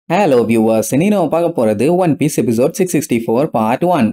Hello viewers இனி நம்ம பார்க்க போறது One Piece episode six sixty four part one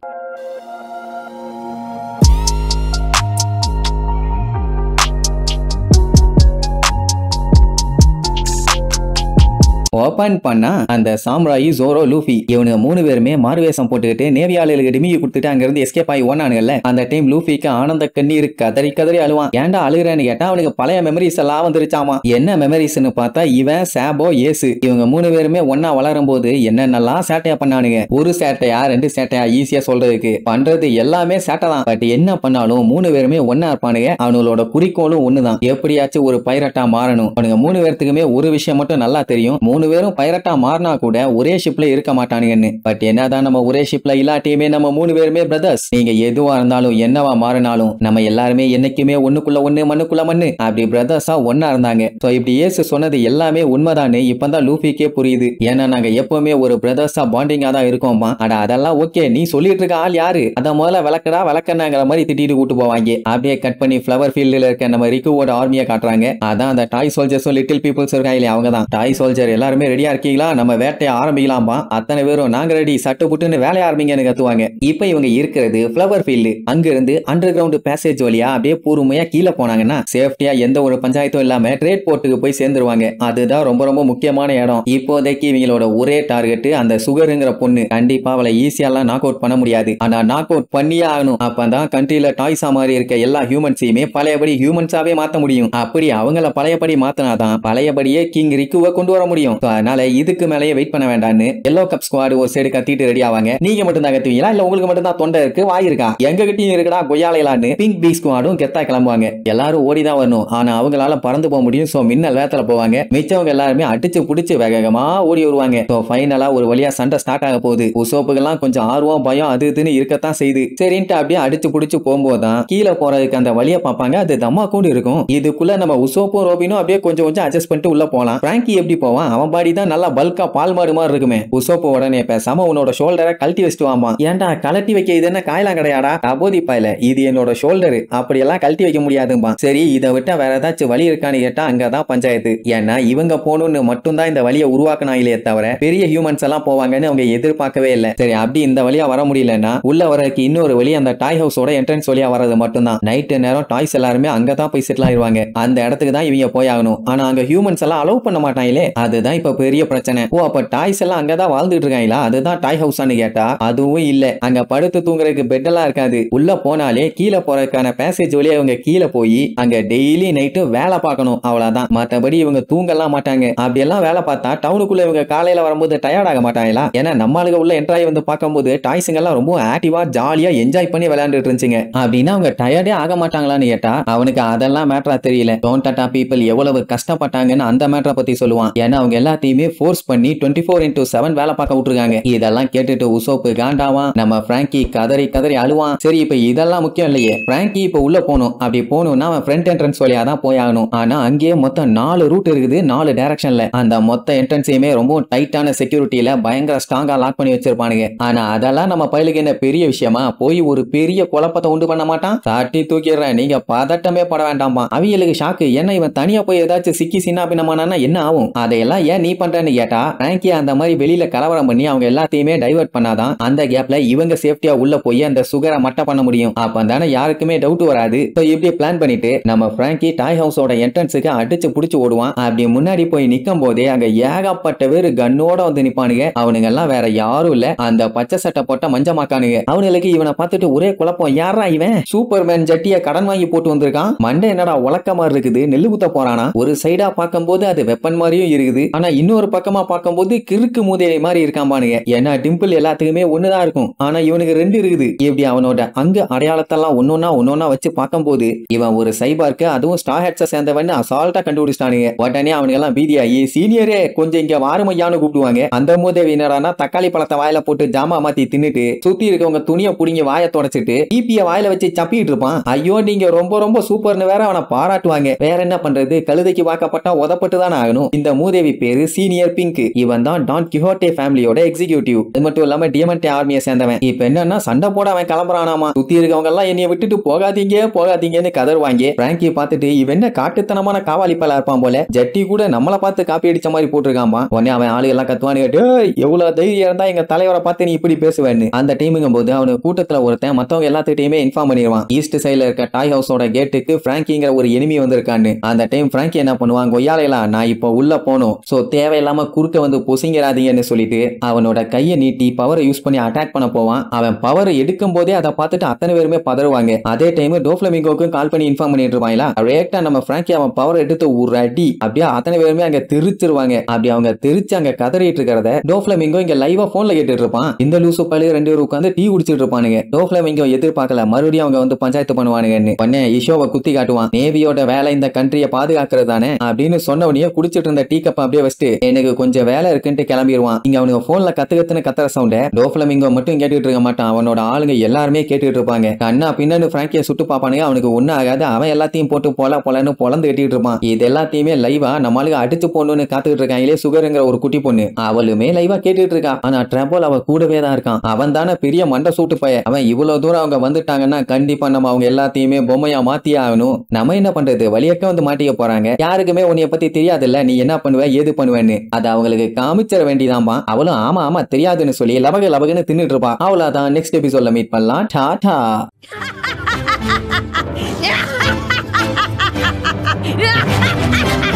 open பண்ணா அந்த சாம்ராயி ஜோரோ லூஃபி இவனுங்க மூணு பேருமே மாறுவேஷம் போட்டுக்கிட்டு நேவி ஆளுகளுக்கு டிமிக்கி கொடுத்துட்டு அங்கிருந்து எஸ்கேப் ஆகி ஓனானுங்கல்ல அந்த டைம் லூஃபிக்கு ஆனந்த கண்ணீர் கதறி கதறி அழுவான் ஏன்டா அழுகுறேன்னு கேட்டா அவனுக்கு பழைய மெமரிஸ் எல்லாம் வந்துருச்சாமா என்ன மெமரிஸ்னு பார்த்தா இவன் சாபோ ஏசு இவங்க மூணு பேருமே ஒன்னா வளரும் போது என்னென்னலாம் சேட்டையா பண்ணானுங்க ஒரு சேட்டையா ரெண்டு சேட்டையா ஈஸியா சொல்றதுக்கு பண்றது எல்லாமே சேட்டை தான் பட் என்ன பண்ணாலும் மூணு பேருமே ஒன்னா இருப்பானுங்க அவங்களோட குறிக்கோளும் ஒண்ணுதான் எப்படியாச்சும் ஒரு பைரட்டா மாறணும் அவனுங்க மூணு பேர்த்துக்குமே ஒரு விஷயம் மட்டும் நல்லா தெரியும் மூணு பேரும் பைரட்டா மாறினா கூட ஒரே ஷிப்ல இருக்க மாட்டானுங்கன்னு பட் என்னதான் நம்ம ஒரே ஷிப்ல இல்லாட்டியுமே நம்ம மூணு பேருமே பிரதர்ஸ் நீங்க எதுவா இருந்தாலும் என்னவா மாறினாலும் நம்ம எல்லாருமே என்னைக்குமே ஒண்ணுக்குள்ள ஒண்ணு மண்ணுக்குள்ள மண்ணு அப்படி பிரதர்ஸா ஒன்னா இருந்தாங்க சோ இப்படி ஏசு சொன்னது எல்லாமே உண்மைதானே இப்பதான் லூஃபிக்கே புரியுது ஏன்னா நாங்க எப்பவுமே ஒரு பிரதர்ஸா பாண்டிங்கா தான் இருக்கோமா அட அதெல்லாம் ஓகே நீ சொல்லிட்டு இருக்க ஆள் யாரு அத முதல்ல விளக்கடா விளக்கனாங்கிற மாதிரி திட்டிட்டு கூட்டு போவாங்க அப்படியே கட் பண்ணி ஃபிளவர் ஃபீல்டில் இருக்க நம்ம ரிக்குவோட ஆர்மியை காட்டுறாங்க அதான் அந்த டாய் சோல்ஜர்ஸும் லிட்டில் பீப்புள்ஸ் இருக்கா இல்லையா அவங்க தான் டாய் சோல்ஜர் எல்லாருமே ரெடியா இருக்கீங்களா நம்ம வேட்டையை ஆரம்பிக்கலாமா அத்தனை பேரும் நாங்க ரெடி சட்டு புட்டுன்னு வேலைய ஆரம்பிங்கன்னு கத்துவாங்க இப்போ இவங்க இருக்கிறது ஃபிளவர் ஃபீல்டு அங்க இருந்து அண்டர் கிரவுண்ட் பேசேஜ் வழியா அப்படியே பூர்வமையா கீழே போனாங்கன்னா சேஃப்டியா எந்த ஒரு பஞ்சாயத்தும் இல்லாம ட்ரேட் போர்ட்டுக்கு போய் சேர்ந்துருவாங்க அதுதான் ரொம்ப ரொம்ப முக்கியமான இடம் இப்போதைக்கு இவங்களோட ஒரே டார்கெட் அந்த சுகருங்கிற பொண்ணு கண்டிப்பா அவளை ஈஸியாலாம் நாக் அவுட் பண்ண முடியாது ஆனா நாக் அவுட் பண்ணியே ஆகணும் அப்பதான் கண்ட்ரில டாய்ஸா மாதிரி இருக்க எல்லா ஹியூமன்ஸையுமே பழையபடி ஹியூமன்ஸாவே மாத்த முடியும் அப்படி அவங்கள பழையபடி மாத்தினாதான் பழையபடியே கிங் ரிக்குவை கொண்டு வர முடியும் So, அதனால இதுக்கு மேலேயே வெயிட் பண்ண வேண்டாம்னு எல்லோ கப் ஸ்குவாடு ஒரு சைடு கத்திட்டு ரெடி ஆவாங்க நீங்க மட்டும் தான் கத்துவீங்களா இல்ல உங்களுக்கு மட்டும் தான் தொண்டை இருக்கு வாய் இருக்கா எங்க கிட்டயும் இருக்குடா கொய்யாலைலான்னு பிங்க் பீ ஸ்குவாடும் கெத்தா கிளம்புவாங்க எல்லாரும் ஓடி தான் வரணும் ஆனா அவங்களால பறந்து போக முடியும் சோ மின்னல் வேத்தல போவாங்க மிச்சவங்க எல்லாருமே அடிச்சு புடிச்சு வேகமா ஓடி வருவாங்க சோ ஃபைனலா ஒரு வழியா சண்டை ஸ்டார்ட் ஆக போகுது உசோப்புக்கெல்லாம் கொஞ்சம் ஆர்வம் பயம் அது இதுன்னு இருக்கத்தான் செய்யுது சரின்ட்டு அப்படியே அடிச்சு புடிச்சு போகும்போதுதான் கீழே போறதுக்கு அந்த வழியை பார்ப்பாங்க அது தம்மா கூட இருக்கும் இதுக்குள்ள நம்ம உசோப்பும் ரோபினும் அப்படியே கொஞ்சம் கொஞ்சம் அட்ஜஸ்ட் பண்ணிட்டு உள்ள போலாம் பிராங்கி எப்படி போவான் அவன் பாடி தான் நல்லா பல்கா பால் மாடு மாதிரி இருக்குமே உசோப்பு உடனே பேசாம உன்னோட ஷோல்டரை கழட்டி வச்சுட்டு வாமா ஏன்டா கழட்டி வைக்க இது என்ன காயலாம் கிடையாடா அபோதி பாயில இது என்னோட ஷோல்டரு அப்படியெல்லாம் கழட்டி வைக்க முடியாதும்பா சரி இதை விட்டா வேற ஏதாச்சும் வழி இருக்கான்னு கேட்டா அங்கதான் பஞ்சாயத்து ஏன்னா இவங்க போகணும்னு மட்டும்தான் இந்த வழியை உருவாக்கினாங்களே தவிர பெரிய ஹியூமன்ஸ் எல்லாம் போவாங்கன்னு அவங்க எதிர்பார்க்கவே இல்லை சரி அப்படி இந்த வழியா வர முடியலன்னா உள்ள வரதுக்கு இன்னொரு வழி அந்த டாய் ஹவுஸோட என்ட்ரன்ஸ் வழியா வர்றது மட்டும்தான் நைட்டு நேரம் டாய்ஸ் எல்லாருமே அங்கதான் போய் செட்டில் ஆயிருவாங்க அந்த இடத்துக்கு தான் இவங்க போய் ஆகணும் ஆனா அங்க ஹியூமன்ஸ் எல்லாம் அலோவ் பண்ண மாட்டாங்களே அதுதான் இப்ப பெரிய பிரச்சனை ஓ அப்ப டாய்ஸ் எல்லாம் அங்கதான் வாழ்ந்துட்டு இருக்காங்களா அதுதான் டாய் ஹவுஸான்னு கேட்டா அதுவும் இல்ல அங்க படுத்து தூங்குறதுக்கு பெட் எல்லாம் இருக்காது உள்ள போனாலே கீழே போறதுக்கான பேசேஜ் வழியா இவங்க கீழே போய் அங்க டெய்லி நைட்டு வேலை பார்க்கணும் அவ்வளவுதான் மத்தபடி இவங்க தூங்கலாம் மாட்டாங்க அப்படியெல்லாம் வேலை பார்த்தா டவுனுக்குள்ள இவங்க காலையில வரும்போது டயர்ட் ஆக மாட்டாங்களா ஏன்னா நம்ம ஆளுங்க உள்ள என்ட்ராய் வந்து பார்க்கும்போது டாய்ஸுங்க எல்லாம் ரொம்ப ஆக்டிவா ஜாலியா என்ஜாய் பண்ணி விளையாண்டுட்டு இருந்துச்சுங்க அப்படின்னா அவங்க டயர்டே ஆக மாட்டாங்களான்னு கேட்டா அவனுக்கு அதெல்லாம் மேட்டரா தெரியல டோன் டாட்டா பீப்பிள் எவ்வளவு கஷ்டப்பட்டாங்கன்னு அந்த மேட்டரை பத்தி சொல்லுவான் ஏன்னா அவங்க எல்லாத்தையுமே ஃபோர்ஸ் பண்ணி டுவெண்ட்டி ஃபோர் இன்டூ செவன் வேலை பார்க்க விட்டுருக்காங்க இதெல்லாம் கேட்டுட்டு உசோப்பு காண்டாவான் நம்ம பிராங்கி கதறி கதறி அழுவான் சரி இப்ப இதெல்லாம் முக்கியம் இல்லையே பிராங்கி இப்ப உள்ள போகணும் அப்படி போகணும்னா அவன் ஃப்ரண்ட் என்ட்ரன்ஸ் வழியா தான் போய் ஆகணும் ஆனா அங்கேயே மொத்தம் நாலு ரூட் இருக்குது நாலு டைரக்ஷன்ல அந்த மொத்த என்ட்ரன்ஸையுமே ரொம்ப டைட்டான செக்யூரிட்டியில பயங்கர ஸ்ட்ராங்கா லாக் பண்ணி வச்சிருப்பானுங்க ஆனா அதெல்லாம் நம்ம பயிலுக்கு என்ன பெரிய விஷயமா போய் ஒரு பெரிய குழப்பத்தை உண்டு பண்ண மாட்டான் சாட்டி தூக்கிடுறேன் நீங்க பதட்டமே பட வேண்டாமா அவங்களுக்கு ஷாக்கு என்ன இவன் தனியா போய் ஏதாச்சும் சிக்கி சின்ன பின்னமானா என்ன ஆகும் அதையெல்லாம் ஏன் நீ பண்றேன்னு கேட்டா பிராங்கி அந்த மாதிரி வெளியில கலவரம் பண்ணி அவங்க எல்லாத்தையுமே டைவர்ட் பண்ணாதான் அந்த கேப்ல இவங்க சேஃப்டியா உள்ள போய் அந்த சுகரை மட்டை பண்ண முடியும் அப்ப தானே யாருக்குமே டவுட் வராது So இப்படி பிளான் பண்ணிட்டு நம்ம பிராங்கி டாய் ஹவுஸோட என்ட்ரன்ஸுக்கு அடிச்சு புடிச்சு ஓடுவான் அப்படி முன்னாடி போய் நிக்கும் போதே அங்க ஏகப்பட்ட பேரு கன்னோட வந்து நிப்பானுங்க அவனுங்க எல்லாம் வேற யாரும் இல்ல அந்த பச்சை சட்டை போட்ட மஞ்சமாக்கானுங்க அவனுங்களுக்கு இவனை பார்த்துட்டு ஒரே குழப்பம் யாரா இவன் சூப்பர்மேன் ஜட்டிய கடன் வாங்கி போட்டு வந்திருக்கான் மண்டை என்னடா உலக்க மாதிரி இருக்குது நெல்லு குத்த போறானா ஒரு சைடா பார்க்கும்போது அது வெப்பன் மாதிரியும் இருக்குது ஆனா இன்னொரு பக்கமா பார்க்கும்போது கிறுக்கு மூதேவி மாதிரி இருக்காம்பானுங்க ஏன்னா டிம்பிள் எல்லாத்துக்குமே ஒண்ணுதான் இருக்கும் ஆனா இவனுக்கு ரெண்டு இருக்குது இப்படி அவனோட அங்கு அடையாளத்தெல்லாம் ஒன்னொன்னா ஒன்னொன்னா வச்சு பார்க்கும்போது இவன் ஒரு சைபார்க்கு அதுவும் ஸ்டார் ஹெட்ஸை சேர்ந்தவன் அசால்ட்டா கண்டுபிடிச்சிட்டானுங்க உடனே அவனுங்க எல்லாம் பீதியாகி சீனியரே கொஞ்சம் இங்க வாருமையான்னு கூப்பிடுவாங்க அந்த மூதேவி என்னடானா தக்காளி பழத்தை வாயில போட்டு ஜாமா மாத்தி தின்னுட்டு சுத்தி இருக்கவங்க துணியை புடிங்கி வாயை தொடச்சிட்டு பிபிய வாயில வச்சு சப்பிட்டு இருப்பான் ஐயோ நீங்க ரொம்ப ரொம்ப சூப்பர்னு வேற அவனை பாராட்டுவாங்க வேற என்ன பண்றது கழுதைக்கு வாக்கப்பட்டா உதப்பட்டு தானே ஆகணும் இந்த மூதேவி பேரு பேரு சீனியர் பிங்க் இவன் தான் டான் கிஹோட்டே ஃபேமிலியோட எக்ஸிகியூட்டிவ் இது மட்டும் இல்லாம டியமண்டே ஆர்மியை சேர்ந்தவன் இப்ப என்னன்னா சண்டை போட அவன் கிளம்புறானாமா சுத்தி இருக்கவங்க எல்லாம் என்னைய விட்டுட்டு போகாதீங்க போகாதீங்கன்னு கதறுவாங்க பிராங்கி பார்த்துட்டு இவன் என்ன காட்டுத்தனமான காவாலி பல இருப்பான் போல ஜட்டி கூட நம்மள பார்த்து காப்பி அடிச்ச மாதிரி போட்டிருக்காமா உடனே அவன் ஆளு எல்லாம் கத்துவானு "டேய், எவ்வளவு தைரியம் இருந்தா எங்க தலைவரை பார்த்து நீ இப்படி பேசுவேன்னு அந்த டைமுங்கும் போது அவனுக்கு கூட்டத்துல ஒருத்தன் மத்தவங்க எல்லாத்துக்கிட்டையுமே இன்ஃபார்ம் பண்ணிடுவான் ஈஸ்ட் சைடுல இருக்க டாய் ஹவுஸோட கேட்டுக்கு பிராங்கிங்கிற ஒரு எனிமி வந்திருக்கான்னு அந்த டைம் பிராங்கி என்ன பண்ணுவான் கொய்யாலையெல்லாம் நான் இப்போ உள்ள போகணும் சோ தேவையில்லாம குறுக்க வந்து பொசிங்கிறாதீங்கன்னு சொல்லிட்டு அவனோட கையை நீட்டி பவரை யூஸ் பண்ணி அட்டாக் பண்ண போவான் அவன் பவரை எடுக்கும் போதே அதை பார்த்துட்டு அத்தனை பேருமே பதறுவாங்க அதே டைம் டோஃப்ளமிங்கோக்கும் கால் பண்ணி இன்ஃபார்ம் பண்ணிட்டு இருப்பாங்களா ரேக்டா நம்ம பிராங்கி அவன் பவர் எடுத்து ஒரு அடி அப்படியே அத்தனை பேருமே அங்க தெரிச்சிருவாங்க அப்படி அவங்க தெரிச்சு அங்க கதறிட்டு இருக்கிறத டோஃப்ளமிங்கோ இங்க லைவா போன்ல கேட்டுட்டு இருப்பான் இந்த லூசு பழு ரெண்டு பேரும் உட்காந்து டீ குடிச்சிட்டு இருப்பானுங்க டோஃப்ளமிங்கோ எதிர்பார்க்கல மறுபடியும் அவங்க வந்து பஞ்சாயத்து பண்ணுவானுங்கன்னு உடனே இஷோவை குத்தி காட்டுவான் நேவியோட வேலை இந்த கண்ட்ரியை பாதுகாக்கிறது தானே அப்படின்னு சொன்ன உடனே குடிச்சிட்டு இருந்த டீ கப் அப்படியே வச்சுட்டு எனக்கு கொஞ்சம் வேலை இருக்குன்ட்டு கிளம்பிடுவான் இங்க அவனுக்கு போன்ல கத்து கத்துன்னு கத்துற சவுண்ட டோஃப்ளமிங்கோ மட்டும் கேட்டுட்டு இருக்க மாட்டான் அவனோட ஆளுங்க எல்லாருமே கேட்டுட்டு இருப்பாங்க கண்ணா பின்னாடி பிராங்கிய சுட்டு பாப்பானுங்க அவனுக்கு ஒன்னும் ஆகாது அவன் எல்லாத்தையும் போட்டு பொல பொலன்னு பொலந்து கட்டிட்டு இருப்பான் இது எல்லாத்தையுமே லைவா நம்மளுக்கு அடிச்சு போடணும்னு காத்துக்கிட்டு இருக்காங்களே சுகருங்கிற ஒரு குட்டி பொண்ணு அவளுமே லைவா கேட்டுட்டு இருக்கா ஆனா ட்ரபோல் அவ கூடவே தான் இருக்கான் அவன் தானே பெரிய மண்டை சூட்டு பைய அவன் இவ்வளவு தூரம் அவங்க வந்துட்டாங்கன்னா கண்டிப்பா நம்ம அவங்க எல்லாத்தையுமே பொம்மையா மாத்தியே ஆகணும் நம்ம என்ன பண்றது வழியக்க வந்து மாட்டிக்க போறாங்க யாருக்குமே உன்னைய பத்தி தெரியாதுல்ல நீ என்ன பண்ணுவ ஏது பண்ணுவேன்னு அது அவங்களுக்கு காமிச்சிட வேண்டியதாம்பா அவளும் ஆமா ஆமா தெரியாதுன்னு சொல்லி லபக லபகன்னு தின்னுட்டு இருப்பா அவ்வளவுதான் நெக்ஸ்ட் எபிசோட்ல மீட் பண்ணலாம் Tata Ha ha ha ha!